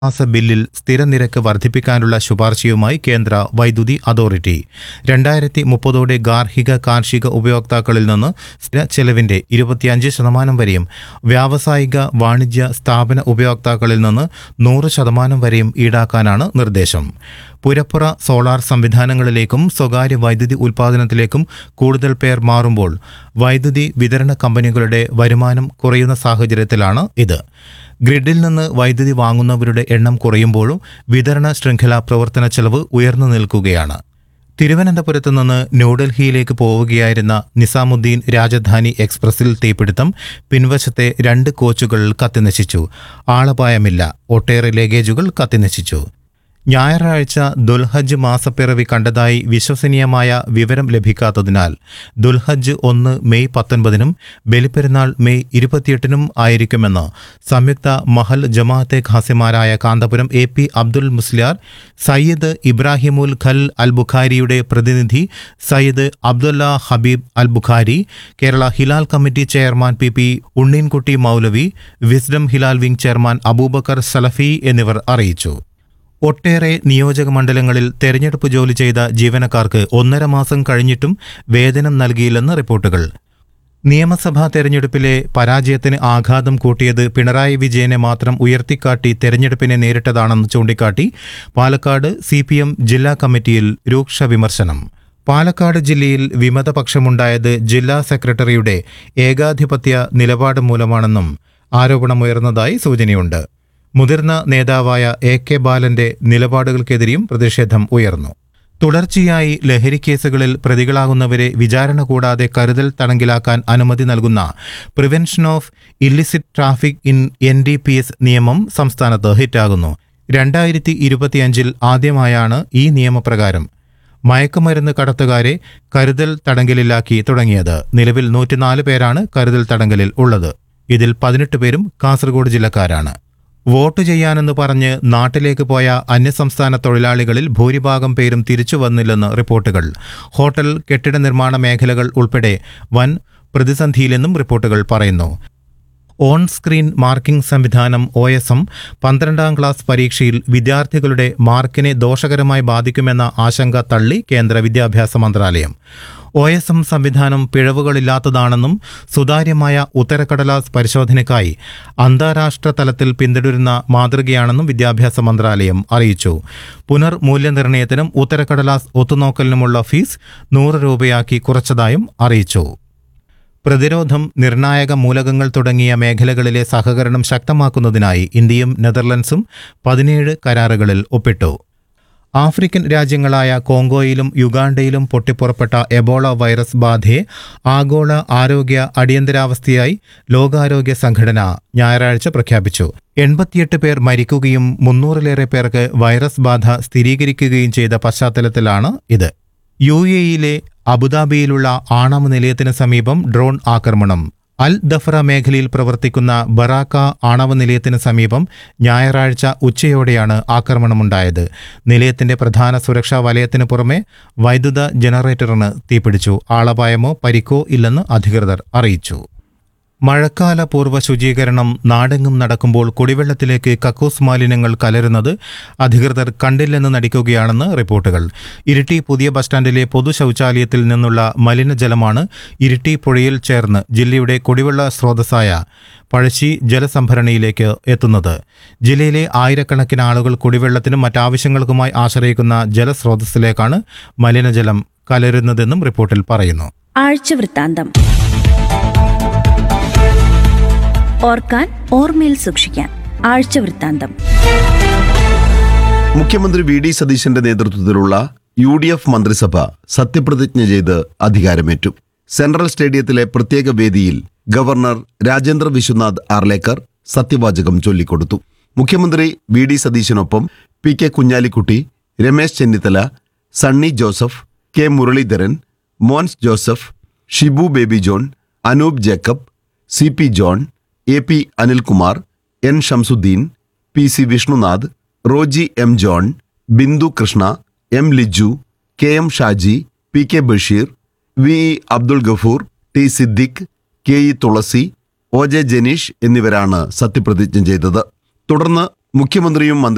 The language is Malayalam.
മാസ ബില്ലിൽ സ്ഥിരനിരക്ക് വർദ്ധിപ്പിക്കാനുള്ള ശുപാർശയുമായി കേന്ദ്ര വൈദ്യുതി അതോറിറ്റി രണ്ടായിരത്തി മുപ്പതോടെ ഗാർഹിക കാർഷിക ഉപയോക്താക്കളിൽ നിന്ന് സ്ഥിര ചെലവിന്റെ ഇരുപത്തിയഞ്ച് ശതമാനം വരെയും വ്യാവസായിക വാണിജ്യ സ്ഥാപന ഉപയോക്താക്കളിൽ നിന്ന് നൂറ് ശതമാനം വരെയും ഈടാക്കാനാണ് നിർദ്ദേശം പുരപ്പുറ സോളാർ സംവിധാനങ്ങളിലേക്കും സ്വകാര്യ വൈദ്യുതി ഉൽപ്പാദനത്തിലേക്കും കൂടുതൽ പേർ മാറുമ്പോൾ വൈദ്യുതി വിതരണ കമ്പനികളുടെ വരുമാനം കുറയുന്ന സാഹചര്യത്തിലാണ് ഇത് ഗ്രിഡിൽ നിന്ന് വൈദ്യുതി വാങ്ങുന്നവരുടെ എണ്ണം കുറയുമ്പോഴും വിതരണ ശൃംഖല പ്രവർത്തന ചെലവ് ഉയർന്നു നിൽക്കുകയാണ് തിരുവനന്തപുരത്ത് നിന്ന് ന്യൂഡൽഹിയിലേക്ക് പോവുകയായിരുന്ന നിസാമുദ്ദീൻ രാജധാനി എക്സ്പ്രസിൽ തീപിടുത്തം പിൻവശത്തെ രണ്ട് കോച്ചുകൾ കത്തിനശിച്ചു ആളപായമില്ല ഒട്ടേറെ ലഗേജുകൾ കത്തിനശിച്ചു ഞായറാഴ്ച ദുൽഹജ്ജ് മാസപ്പിറവി കണ്ടതായി വിശ്വസനീയമായ വിവരം ലഭിക്കാത്തതിനാൽ ദുൽഹജ്ജ് ഒന്ന് മെയ് പത്തൊൻപതിനും ബലിപ്പെരുന്നാൾ മെയ് ഇരുപത്തിയെട്ടിനും ആയിരിക്കുമെന്ന് സംയുക്ത മഹൽ ജമാഅത്തെ ഖാസിമാരായ കാന്തപുരം എ പി അബ്ദുൽ മുസ്ലിയാർ സയ്യിദ് ഇബ്രാഹിമുൽ ഖൽ അൽ ബുഖാരിയുടെ പ്രതിനിധി Sayyid Abdulla Habib al Bukhari Kerala Hilal committee chairman P P Unneenkutty Maulavi wisdom Hilal wing chairman Abubakar Salafi എന്നിവർ അറിയിച്ചു ഒട്ടേറെ നിയോജക മണ്ഡലങ്ങളിൽ തെരഞ്ഞെടുപ്പ് ജോലി ചെയ്ത ജീവനക്കാർക്ക് ഒന്നര മാസം കഴിഞ്ഞിട്ടും വേതനം നൽകിയില്ലെന്ന് റിപ്പോർട്ടുകൾ നിയമസഭാ തെരഞ്ഞെടുപ്പിലെ പരാജയത്തിന് ആഘാതം കൂട്ടിയത് പിണറായി വിജയനെ മാത്രം ഉയർത്തിക്കാട്ടി തെരഞ്ഞെടുപ്പിനെ നേരിട്ടതാണെന്ന് ചൂണ്ടിക്കാട്ടി പാലക്കാട് സി ജില്ലാ കമ്മിറ്റിയിൽ രൂക്ഷ വിമർശനം പാലക്കാട് ജില്ലയിൽ വിമതപക്ഷമുണ്ടായത് ജില്ലാ സെക്രട്ടറിയുടെ ഏകാധിപത്യ നിലപാട് മൂലമാണെന്നും ആരോപണമുയർന്നതായി സൂചനയുണ്ട് മുതിർന്ന നേതാവായ എ കെ ബാലന്റെ നിലപാടുകൾക്കെതിരെയും പ്രതിഷേധം ഉയർന്നു തുടർച്ചയായി ലഹരിക്കേസുകളിൽ പ്രതികളാകുന്നവരെ വിചാരണ കൂടാതെ കരുതൽ തടങ്കിലാക്കാൻ അനുമതി നൽകുന്ന prevention of illicit traffic in N D P S നിയമം സംസ്ഥാനത്ത് ഹിറ്റാകുന്നു രണ്ടായിരത്തി ഇരുപത്തിയഞ്ചിൽ ആദ്യമായാണ് ഈ നിയമപ്രകാരം മയക്കുമരുന്ന് കടത്തുകാരെ കരുതൽ തടങ്കലിലാക്കി തുടങ്ങിയത് നിലവിൽ നൂറ്റിനാല് പേരാണ് കരുതൽ തടങ്കലിൽ ഉള്ളത് ഇതിൽ പതിനെട്ട് പേരും കാസർഗോഡ് ജില്ലക്കാരാണ് വോട്ട് ചെയ്യാനെന്ന് പറഞ്ഞ് നാട്ടിലേക്ക് പോയ അന്യസംസ്ഥാന തൊഴിലാളികളിൽ ഭൂരിഭാഗം പേരും തിരിച്ചു വന്നില്ലെന്ന് റിപ്പോർട്ടുകൾ ഹോട്ടൽ കെട്ടിട നിർമ്മാണ മേഖലകൾ ഉൾപ്പെടെ വൻ പ്രതിസന്ധിയിലെന്നും റിപ്പോർട്ടുകൾ പറയുന്നു ഓൺ സ്ക്രീൻ മാർക്കിംഗ് സംവിധാനം ഒ എസ് എം പന്ത്രണ്ടാം ക്ലാസ് പരീക്ഷയിൽ വിദ്യാർത്ഥികളുടെ മാർക്കിനെ ദോഷകരമായി ബാധിക്കുമെന്ന ആശങ്ക തള്ളി കേന്ദ്ര വിദ്യാഭ്യാസ മന്ത്രാലയം ഒ എസ് എം സംവിധാനം പിഴവുകളില്ലാത്തതാണെന്നും സുതാര്യമായ ഉത്തരക്കടലാസ് പരിശോധനയ്ക്കായി അന്താരാഷ്ട്ര തലത്തിൽ പിന്തുടരുന്ന മാതൃകയാണെന്നും വിദ്യാഭ്യാസ മന്ത്രാലയം അറിയിച്ചു പുനർമൂല്യനിർണ്ണയത്തിനും ഉത്തരക്കടലാസ് ഒത്തുനോക്കലിനുമുള്ള ഫീസ് നൂറ് രൂപയാക്കി കുറച്ചതായും അറിയിച്ചു പ്രതിരോധം നിർണായക മൂലകങ്ങൾ തുടങ്ങിയ മേഖലകളിലെ സഹകരണം ശക്തമാക്കുന്നതിനായി ഇന്ത്യയും നെതർലൻഡ്സും പതിനേഴ് കരാറുകളിൽ ഒപ്പിട്ടു ആഫ്രിക്കൻ രാജ്യങ്ങളായ കോങ്കോയിലും യുഗാണ്ടയിലും പൊട്ടിപ്പുറപ്പെട്ട എബോള വൈറസ് ബാധയെ ആഗോള ആരോഗ്യ അടിയന്തരാവസ്ഥയായി ലോകാരോഗ്യ സംഘടന ഞായറാഴ്ച പ്രഖ്യാപിച്ചു എൺപത്തിയെട്ട് പേർ മരിക്കുകയും മുന്നൂറിലേറെ പേർക്ക് വൈറസ് ബാധ സ്ഥിരീകരിക്കുകയും ചെയ്ത പശ്ചാത്തലത്തിലാണ് ഇത് യു എയിലെ അബുദാബിയിലുള്ള ആണവ നിലയത്തിന് സമീപം ഡ്രോൺ ആക്രമണം അൽ ദഫറ മേഖലയിൽ പ്രവർത്തിക്കുന്ന ബറാക്ക ആണവ നിലയത്തിന് സമീപം ഞായറാഴ്ച ഉച്ചയോടെയാണ് ആക്രമണമുണ്ടായത് നിലയത്തിന്റെ പ്രധാന സുരക്ഷാ വലയത്തിന് പുറമെ വൈദ്യുത ജനറേറ്ററിന് തീപിടിച്ചു ആളപായമോ പരിക്കോ ഇല്ലെന്ന് അധികൃതർ അറിയിച്ചു മഴക്കാല പൂർവ്വ ശുചീകരണം നാടെങ്ങും നടക്കുമ്പോൾ കുടിവെള്ളത്തിലേക്ക് കക്കൂസ് മാലിന്യങ്ങൾ കലരുന്നത് അധികൃതർ കണ്ടില്ലെന്ന് നടിക്കുകയാണെന്ന് റിപ്പോർട്ടുകൾ ഇരിട്ടി പുതിയ ബസ് സ്റ്റാൻഡിലെ പൊതു ശൗചാലയത്തിൽ നിന്നുള്ള മലിനജലമാണ് ഇരിട്ടി പുഴയിൽ ചേർന്ന് ജില്ലയുടെ കുടിവെള്ള സ്രോതസ്സായ പഴശ്ശി ജലസംഭരണിയിലേക്ക് എത്തുന്നത് ജില്ലയിലെ ആയിരക്കണക്കിന് ആളുകൾ കുടിവെള്ളത്തിനും മറ്റാവശ്യങ്ങൾക്കുമായി ആശ്രയിക്കുന്ന ജലസ്രോതസ്സിലേക്കാണ് മലിനജലം കലരുന്നതെന്നും റിപ്പോർട്ടിൽ പറയുന്നു ആഴ്ചവൃത്താന്തം ഓർക്കാൻ ഓർമ്മയിൽ സൂക്ഷിക്കാൻ ആഴ്ചവൃത്താന്തം മുഖ്യമന്ത്രി വി ഡി സതീശന്റെ നേതൃത്വത്തിലുള്ള യു ഡി എഫ് മന്ത്രിസഭ സത്യപ്രതിജ്ഞ ചെയ്ത് അധികാരമേറ്റു സെൻട്രൽ സ്റ്റേഡിയത്തിലെ പ്രത്യേക വേദിയിൽ ഗവർണർ രാജേന്ദ്ര വിശ്വനാഥ് ആർലേക്കർ സത്യവാചകം ചൊല്ലിക്കൊടുത്തു മുഖ്യമന്ത്രി വി ഡി സതീശനൊപ്പം P K Kunhalikutty Ramesh Chennithala Sunny Joseph K Muraleedharan Mons Joseph Shibu Baby John Anoop Jacob C P John A P Anilkumar N Shamsuddin P C Vishnunath Roji M John Bindu Krishna M Liju K M Shaji P K Basheer V E Abdul Gafoor T Siddique K E Thulasi O J Janeesh എന്നിവരാണ് സത്യപ്രതിജ്ഞ ചെയ്തത് തുടർന്ന് മുഖ്യമന്ത്രിയും മന്ത്രി